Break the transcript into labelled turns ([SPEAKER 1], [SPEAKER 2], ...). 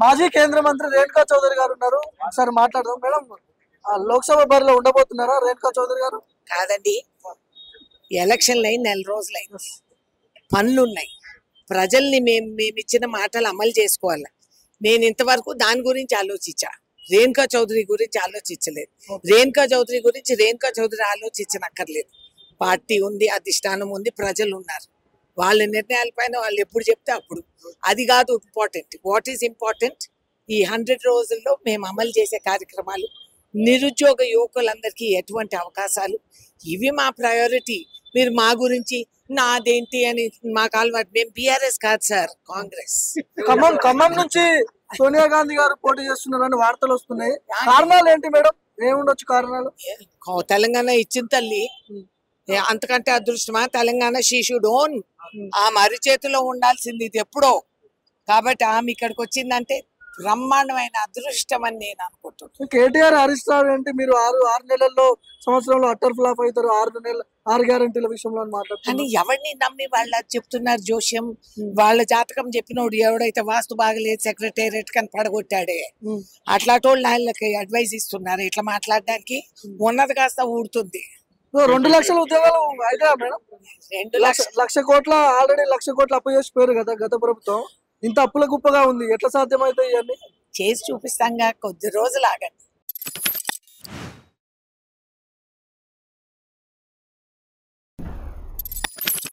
[SPEAKER 1] మాజీ కేంద్ర మంత్రి రేణుకా చౌదరి గారు ఉన్నారు ఒకసారి మాట్లాడదాం మేడం ఆ, లోక్సభ బరిలో ఉండబోతున్నారా రేణుకా చౌదరి గారు
[SPEAKER 2] కాదండి ఎలక్షన్లు అయి నెల రోజులైంది పనులు ఉన్నాయి ప్రజల్ని మేము మేము ఇచ్చిన మాటలు అమలు చేసుకోవాలి నేను ఇంతవరకు దాని గురించి ఆలోచించా రేణుకా చౌదరి గురించి ఆలోచించలేదు రేణుకా చౌదరి గురించి రేణుకా చౌదరి ఆలోచించనక్కర్లేదు పార్టీ ఉంది అధిష్టానం ఉంది ప్రజలు ఉన్నారు వాళ్ళ నిర్ణయాలపైన వాళ్ళు ఎప్పుడు చెప్తే అప్పుడు అది కాదు ఇంపార్టెంట్ వాట్ ఈస్ ఇంపార్టెంట్ ఈ హండ్రెడ్ రోజుల్లో మేము అమలు చేసే కార్యక్రమాలు నిరుద్యోగ యువకులందరికీ ఎటువంటి అవకాశాలు ఇవి మా ప్రయారిటీ మీరు మా గురించి నాదేంటి అని మాకు అలవాటు మేము బీఆర్ఎస్ కాదు సార్ కాంగ్రెస్
[SPEAKER 1] ఖమ్మం ఖమ్మం నుంచి సోనియా గాంధీ గారు పోటీ చేస్తున్నారని వార్తలు వస్తున్నాయి కారణాలు ఏంటి మేడం ఏముండొచ్చు కారణాలు
[SPEAKER 2] కో- తెలంగాణ ఇచ్చిన తల్లి ఏ, అంతకంటే అదృష్టమా తెలంగాణ శిశుడు ఓన్ ఆ మరి చేతిలో ఉండాల్సింది ఇది ఎప్పుడో కాబట్టి ఆమె ఇక్కడికి వచ్చిందంటే బ్రహ్మాండమైన అదృష్టం అని నేను అనుకుంటున్నాను
[SPEAKER 1] కేటీఆర్ హరీష్ రావు ఏంటి మీరు ఆరు ఆరు నెలల్లో సంవత్సరంలో అట్టర్ ఫ్లాప్ అవుతారు ఆరు నెలలు ఆరు గ్యారంటీల విషయంలో అని
[SPEAKER 2] కానీ
[SPEAKER 1] మాట్లాడుతున్నారు
[SPEAKER 2] ఎవరిని నమ్మి వాళ్ళ చెప్తున్నారు జోష్యం వాళ్ళ జాతకం చెప్పినోడు ఎవడైతే వాస్తు బాగలేదు సెక్రటేరియట్ కని పడగొట్టాడే
[SPEAKER 1] ఉమ్.
[SPEAKER 2] అట్లాంటి వాళ్ళు వాళ్ళకి అడ్వైస్ ఇస్తున్నారు ఇట్లా మాట్లాడడానికి ఉన్నది కాస్త ఊడుతుంది
[SPEAKER 1] ఓ, రెండు లక్షల ఉద్యోగాలు అయితే మేడం
[SPEAKER 2] రెండు
[SPEAKER 1] లక్ష
[SPEAKER 2] లక్షలు
[SPEAKER 1] లక్ష కోట్ల ఆల్రెడీ లక్ష కోట్ల అప్పు చేసిపోయారు కదా గత ప్రభుత్వం ఇంత అప్పుల గుప్పగా ఉంది ఎట్లా సాధ్యమవుతాయి ఇవన్నీ
[SPEAKER 2] చేసి చూపిస్తాంగా కొద్ది రోజులు ఆగండి